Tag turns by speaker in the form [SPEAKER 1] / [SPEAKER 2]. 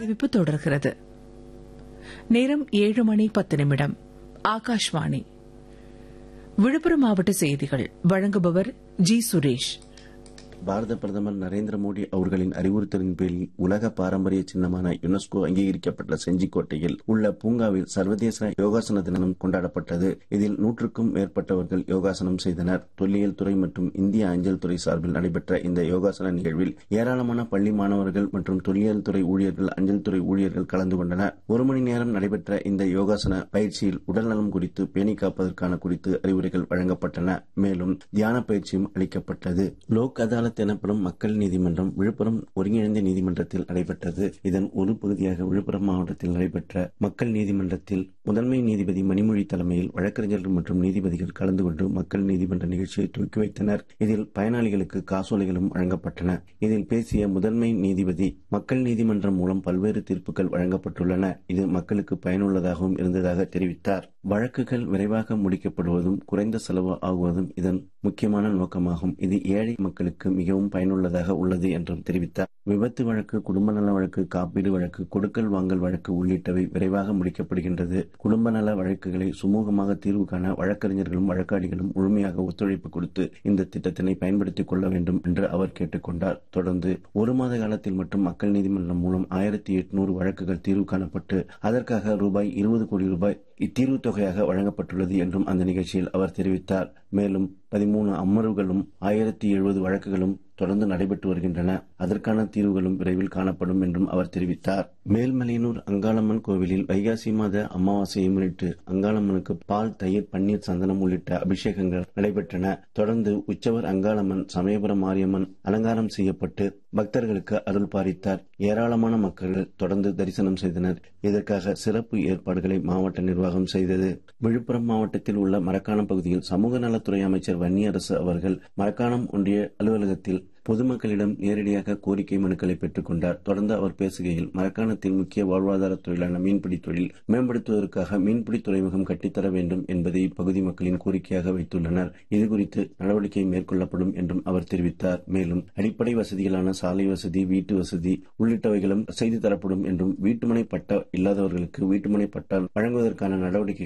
[SPEAKER 1] அறிவிப்பு தொடர்கிறது நேரம் ஏழு மணி பத்து நிமிடம் ஆகாஷ்வாணி விழுப்புரம் மாவட்ட செய்திகள் வழங்குபவர் ஜி சுரேஷ்
[SPEAKER 2] பாரத பிரதமர் நரேந்திர மோடி அவர்களின் அறிவுறுத்தலின் பேரில் உலக பாரம்பரிய சின்னமான யுனெஸ்கோ அங்கீகரிக்கப்பட்ட செஞ்சிக்கோட்டையில் உள்ள பூங்காவில் சர்வதேச யோகாசன தினம் கொண்டாடப்பட்டது இதில் நூற்றுக்கும் மேற்பட்டவர்கள் யோகாசனம் செய்தனர் தொல்லியல் துறை மற்றும் இந்திய அஞ்சல் துறை சார்பில் நடைபெற்ற இந்த யோகாசன நிகழ்வில் ஏராளமான பள்ளி மாணவர்கள் மற்றும் தொல்லியல் துறை ஊழியர்கள் அஞ்சல் துறை ஊழியர்கள் கலந்து கொண்டனர் ஒரு மணி நேரம் நடைபெற்ற இந்த யோகாசன பயிற்சியில் உடல்நலம் குறித்து பேணி காப்பதற்கான குறித்து அறிவுரைகள் வழங்கப்பட்டன மேலும் தியான பயிற்சியும் அளிக்கப்பட்டது லோக் அதாலத் எனப்படும் மக்கள் நீதிமன்றம் விழுப்புரம் ஒருங்கிணைந்த நீதிமன்றத்தில் நடைபெற்றது இதன் ஒரு பகுதியாக விழுப்புரம் மாவட்டத்தில் நடைபெற்ற மக்கள் நீதிமன்றத்தில் முதன்மை நீதிபதி மணிமொழி தலைமையில் வழக்கறிஞர்கள் மற்றும் நீதிபதிகள் கலந்து கொண்டு மக்கள் நீதிமன்ற நிகழ்ச்சியை துவக்கி வைத்தனர் இதில் பயனாளிகளுக்கு காசோலைகளும் வழங்கப்பட்டன இதில் பேசிய முதன்மை நீதிபதி மக்கள் நீதிமன்றம் மூலம் பல்வேறு தீர்ப்புகள் வழங்கப்பட்டுள்ளன இது மக்களுக்கு பயனுள்ளதாகவும் இருந்ததாக தெரிவித்தார் வழக்குகள் விரைவாக முடிக்கப்படுவதும் குறைந்த செலவு ஆகுவதும் இதன் முக்கியமான நோக்கமாகும் இது ஏழை மக்களுக்கு மிகவும் பயனுள்ளதாக உள்ளது என்றும் தெரிவித்தார் விபத்து வழக்கு குடும்ப நல வழக்கு காப்பீடு வழக்கு கொடுக்கல் வாங்கல் வழக்கு உள்ளிட்டவை விரைவாக முடிக்கப்படுகின்றது குடும்ப நல வழக்குகளை சுமூகமாக தீர்வு காண வழக்கறிஞர்களும் வழக்காடிகளும் முழுமையாக ஒத்துழைப்பு கொடுத்து இந்த திட்டத்தினை பயன்படுத்திக் கொள்ள வேண்டும் என்று அவர் கேட்டுக் கொண்டார் தொடர்ந்து ஒரு மாத காலத்தில் மட்டும் மக்கள் நீதிமன்றம் மூலம் ஆயிரத்தி எட்நூறு வழக்குகள் தீர்வு காணப்பட்டு அதற்காக ரூபாய் இருபது கோடி ரூபாய் இத்தீர்வு தொகையாக வழங்கப்பட்டுள்ளது என்றும் அந்த நிகழ்ச்சியில் அவர் தெரிவித்தார் மேலும் பதிமூணு அமர்வுகளும் ஆயிரத்தி எழுபது வழக்குகளும் தொடர்ந்து நடைபெற்று வருகின்றன அதற்கான தீர்வுகளும் விரைவில் காணப்படும் என்றும் அவர் தெரிவித்தார் மேல்மலையனூர் அங்காளம்மன் கோவிலில் வைகாசி மாத அமாவாசையை முன்னிட்டு அங்காளம்மனுக்கு பால் தயிர் பன்னீர் சந்தனம் உள்ளிட்ட அபிஷேகங்கள் நடைபெற்றன தொடர்ந்து உச்சவர் அங்காளம்மன் சமயபுரம் மாரியம்மன் அலங்காரம் செய்யப்பட்டு பக்தர்களுக்கு அருள் பாரித்தார் ஏராளமான மக்கள் தொடர்ந்து தரிசனம் செய்தனர் இதற்காக சிறப்பு ஏற்பாடுகளை மாவட்ட நிர்வாகம் செய்தது விழுப்புரம் மாவட்டத்தில் உள்ள மரக்காணம் பகுதியில் சமூக நலத்துறை அமைச்சர் வன்னியரசு அவர்கள் மரக்காணம் ஒன்றிய அலுவலகத்தில் பொதுமக்களிடம் நேரடியாக கோரிக்கை மனுக்களை பெற்றுக் கொண்டார் தொடர்ந்து அவர் பேசுகையில் மரக்காணத்தில் முக்கிய வாழ்வாதார தொழிலான மீன்பிடி தொழில் மேம்படுத்துவதற்காக மீன்பிடி துறைமுகம் கட்டித்தர வேண்டும் என்பதை இப்பகுதி மக்களின் கோரிக்கையாக வைத்துள்ளனர் இதுகுறித்து நடவடிக்கை மேற்கொள்ளப்படும் என்றும் அவர் தெரிவித்தார் மேலும் அடிப்படை வசதிகளான சாலை வசதி வீட்டு வசதி உள்ளிட்டவைகளும் செய்து தரப்படும் என்றும் வீட்டுமனை பட்டா இல்லாதவர்களுக்கு வீட்டுமனை பட்டா வழங்குவதற்கான நடவடிக்கை